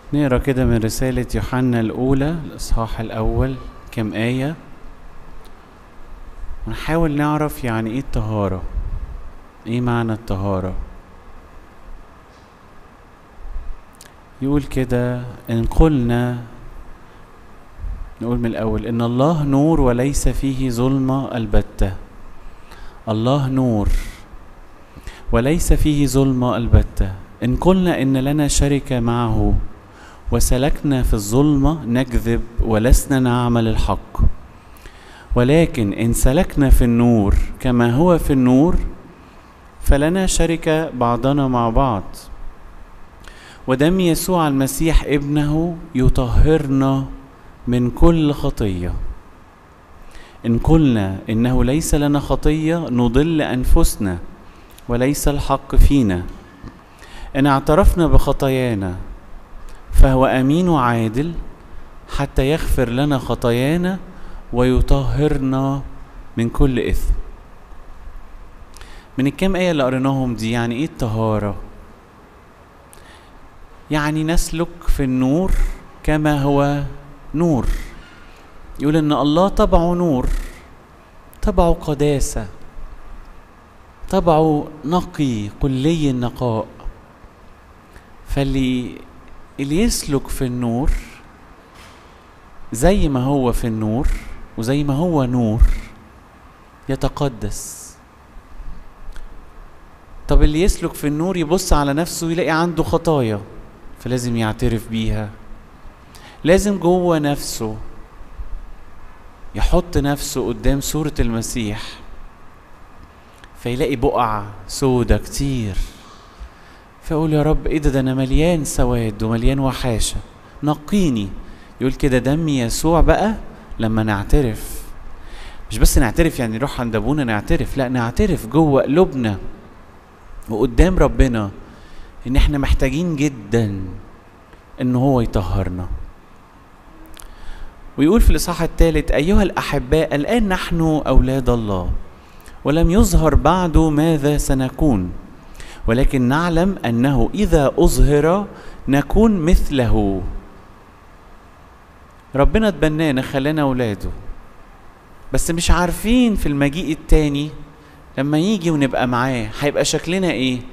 نقرا كده من رسالة يوحنا الأولى الإصحاح الأول كم آية ونحاول نعرف يعني إيه الطهارة إيه معنى الطهارة يقول كده إن قلنا نقول من الأول إن الله نور وليس فيه ظلمة البتة الله نور وليس فيه ظلمة البتة إن قلنا إن لنا شركة معه وسلكنا في الظلمة نكذب ولسنا نعمل الحق ولكن إن سلكنا في النور كما هو في النور فلنا شركة بعضنا مع بعض ودم يسوع المسيح ابنه يطهرنا من كل خطية إن قلنا إنه ليس لنا خطية نضل أنفسنا وليس الحق فينا إن اعترفنا بخطايانا فهو امين وعادل حتى يغفر لنا خطايانا ويطهرنا من كل اثم من الكام ايه اللي قريناهم دي يعني ايه الطهاره يعني نسلك في النور كما هو نور يقول ان الله طبعه نور طبعه قداسه طبعه نقي كلي النقاء فاللي اللي يسلك في النور زي ما هو في النور وزي ما هو نور يتقدس طب اللي يسلك في النور يبص على نفسه يلاقي عنده خطايا فلازم يعترف بيها لازم جوه نفسه يحط نفسه قدام صورة المسيح فيلاقي بقع سودة كتير فاقول يا رب ايه ده ده انا مليان سواد ومليان وحاشه نقيني يقول كده دم يسوع بقى لما نعترف مش بس نعترف يعني نروح عند ابونا نعترف لا نعترف جوه قلوبنا وقدام ربنا ان احنا محتاجين جدا ان هو يطهرنا ويقول في الاصحاح الثالث ايها الاحباء الان نحن اولاد الله ولم يظهر بعد ماذا سنكون ولكن نعلم انه اذا اظهر نكون مثله ربنا اتبنانا خلانا اولاده بس مش عارفين في المجيء التاني لما يجي ونبقى معاه هيبقى شكلنا ايه